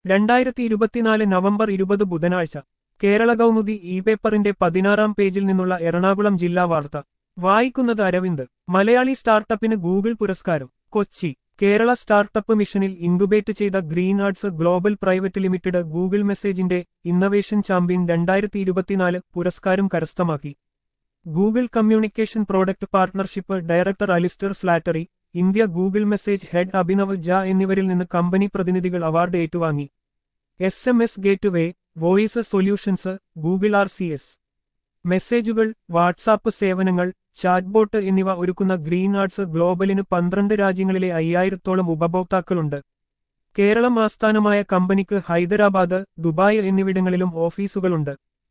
രണ്ടായിരത്തി ഇരുപത്തിനാല് നവംബർ ഇരുപത് ബുധനാഴ്ച കേരള കൗമുദി ഇ പേപ്പറിന്റെ പതിനാറാം പേജിൽ നിന്നുള്ള എറണാകുളം ജില്ലാ വാർത്ത വായിക്കുന്നത് അരവിന്ദ് മലയാളി സ്റ്റാർട്ടപ്പിന് ഗൂഗിൾ പുരസ്കാരം കൊച്ചി കേരള സ്റ്റാർട്ടപ്പ് മിഷനിൽ ഇൻക്യുബേറ്റ് ചെയ്ത green arts global private limited Google മെസ്സേജിന്റെ ഇന്നവേഷൻ ചാമ്പ്യൻ രണ്ടായിരത്തി ഇരുപത്തിനാല് പുരസ്കാരം കരസ്ഥമാക്കി Google communication product partnership director Alistair Flattery India Google message head Abhinav ജ എന്നിവരിൽ നിന്ന് കമ്പനി പ്രതിനിധികൾ അവാർഡ് ഏറ്റുവാങ്ങി S M S gateway voice solutions Google R C S മെസ്സേജുകൾ വാട്സാപ്പ് സേവനങ്ങൾ ചാറ്റ്ബോട്ട് എന്നിവ ഒരുക്കുന്ന ഗ്രീൻ ആർട്സ് ഗ്ലോബലിന് പന്ത്രണ്ട് രാജ്യങ്ങളിലെ അയ്യായിരത്തോളം ഉപഭോക്താക്കളുണ്ട് കേരളം ആസ്ഥാനമായ കമ്പനിക്ക് ഹൈദരാബാദ് ദുബായ് എന്നിവിടങ്ങളിലും ഓഫീസുകളുണ്ട്